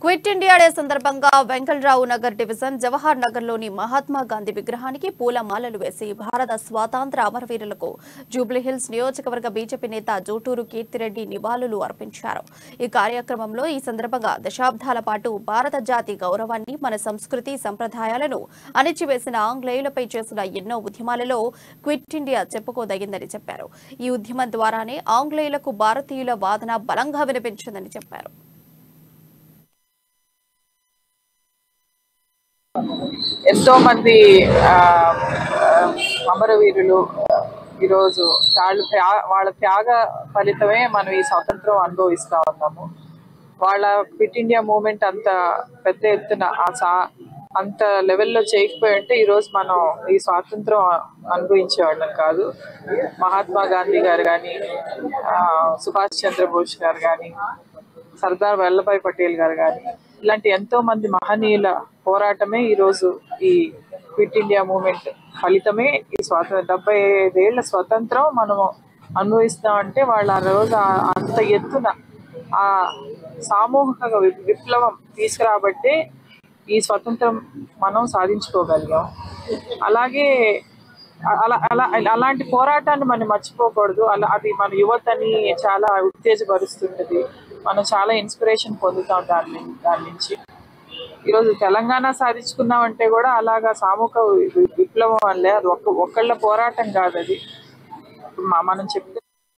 quit India day సందర్భంగా Venkatrao Nagar division Jawahar Nagar లోని మహాత్మా గాంధీ విగ్రహానికి పూలమాలలు వేసి భారత స్వాతంత్ర అమరవీరులకు జూబ్లీహిల్స్ నియోజకవర్గ బీజేపీ నేత జూటూరు కీర్తిరెడ్డి నివాళులు అర్పించారు ఈ కార్యక్రమంలో ఈ సందర్భంగా దశాబ్దాల పాటు భారత జాతి గౌరవాన్ని మన సంస్కృతి సంప్రదాయాలను అణిచివేసిన ఆంగ్లేయులపై చేసిన ఎన్నో ఉద్యమాలలో క్విట్ ఇండియా చెప్పుకోదగిందని చెప్పారు ఈ ఉద్యమం ద్వారానే ఆంగ్లేయులకు భారతీయుల వాదన బలంగా వినిపించిందని చెప్పారు ఎంతో మంది ఆ, ఆ, అమరవీరులు ఈరోజు వాళ్ళ త్యా- వాళ్ళ త్యాగ ఫలితమే మనం ఈ స్వాతంత్రం అనుభవిస్తా ఉన్నాము వాళ్ళ క్విట్ ఇండియా మూమెంట్ అంత పెద్ద ఎత్తున ఆ సా అంత లెవెల్లో చేయకపోయి ఉంటే ఈరోజు మనం ఈ స్వాతంత్రం అనుభవించేవాళ్ళం కాదు మహాత్మా గాంధీ గారు కానీ సుభాష్ చంద్రబోస్ గారు కానీ సర్దార్ వల్లభాయ్ పటేల్ గారు కానీ ఇలాంటి ఎంతో మంది మహనీయుల పోరాటమే ఈరోజు ఈ క్విట్ ఇండియా మూమెంట్ ఫలితమే ఈ స్వాతంత్ర డెబ్బై ఐదేళ్ల స్వతంత్రం మనము అనుభవిస్తామంటే వాళ్ళు ఆ రోజు ఆ- అంత ఎత్తున ఆ సామూహిక వి- విప్లవం తీసుకురాబట్టే ఈ స్వతంత్రం మనం సాధించుకోగలిగాం అలాగే అలా అలా అలాంటి పోరాటాన్ని మనం మర్చిపోకూడదు అలా అది మన యువతని చాలా ఉత్తేజపరుస్తుంటది మనం చాలా ఇన్స్పిరేషన్ పొందుతాం దాని నుం- దాని నుంచి ఈరోజు తెలంగాణ సాధించుకున్నామంటే కూడా అలాగా సామూహిక వి- విప్లవం వల్లే అది ఒక్క ఒక్కళ్ళ పోరాటం కాదు అది ఇప్పుడు మా- మనం చెప్తే